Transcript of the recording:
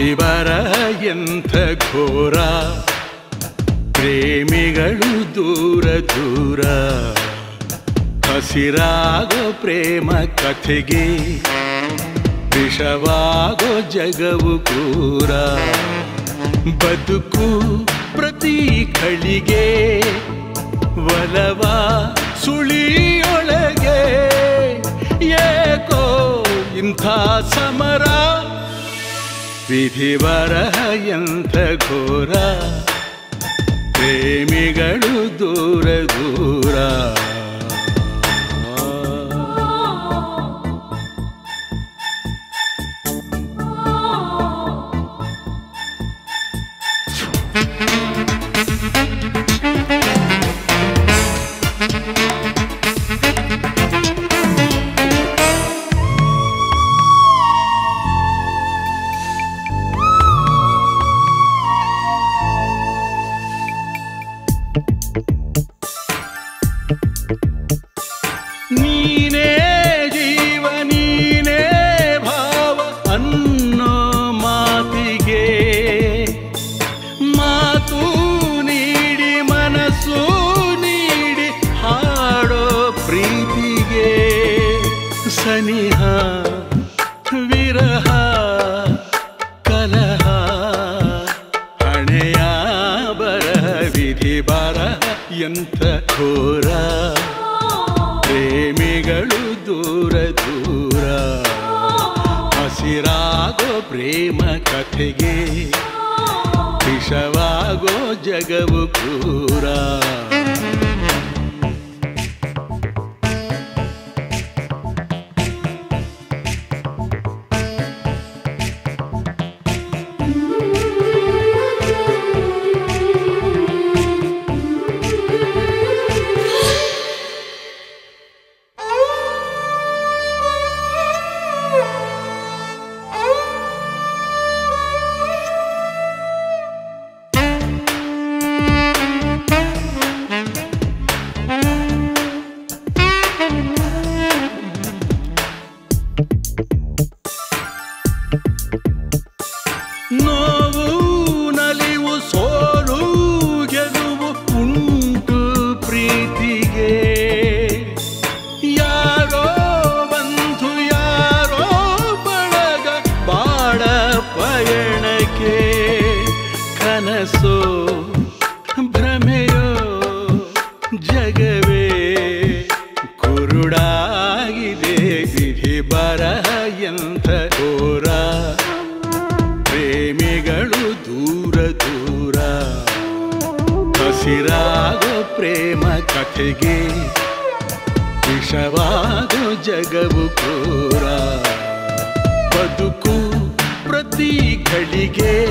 ವಿಧಿವರ ಎಂಥ ಘೋರ ಪ್ರೇಮಿಗಳು ದೂರ ದೂರ ಹಸಿರಾಗೋ ಪ್ರೇಮ ಕಥೆಗೆ ವಿಷವಾಗೋ ಜಗವು ಕ್ರೂರ ಬದುಕು ಪ್ರತಿ ಖಳಿಗೆ ಒಲವ ಸುಳಿಯೊಳಗೆ ಏಕೋ ಇಂಥ ಸಮರ ವಿಧಿವರ ಎಂಥ ಘೋರ ಪ್ರೇಮಿಗಳು ದೂರ ದೂರ ನೀನೇ ಜೀವ ನೀನೇ ಭಾವ ಅನ್ನೋ ಮಾತಿಗೆ ಮಾತು ನೀಡಿ ಮನಸ್ಸು ನೀಡಿ ಹಾಡೋ ಪ್ರೀತಿಗೆ ಸನಿಹ ವಿರಹ ಕಲಹ ಹಣೆಯ ಬರಹ ವಿಧಿ ಬರಹ ಎಂಥ ಘೋರ ಪ್ರೇಮಿಗಳು ದೂರ ದೂರ ಹಸಿರಾಗೋ ಪ್ರೇಮ ಕಥೆಗೆ ವಿಷವಾಗೋ ಜಗವು ಕ್ರೂರ ನೋವು ನಲಿವು ಸೋಲು ಗೆಲುವು ಉಂಟು ಪ್ರೀತಿಗೆ ಯಾರೋ ಬಂಧು ಯಾರೋ ಬಳಗ ಬಾಳ ಪಯಣಕ್ಕೆ ಕನಸೋ ಭ್ರಮೆಯೋ ಜಗವೇ ಕುರುಡಾಗಿದೆ ವಿಧಿ ಬರಹ ಎಂಥ ಘೋರ ಪ್ರೇಮಿಗಳು ದೂರ ದೂರ ಹಸಿರಾಗೋ ಪ್ರೇಮ ಕಥೆಗೆ ವಿಷವಾಗೋ ಜಗವು ಕ್ರೂರ ಬದುಕು ಪ್ರತಿ ಘಳಿಗೆ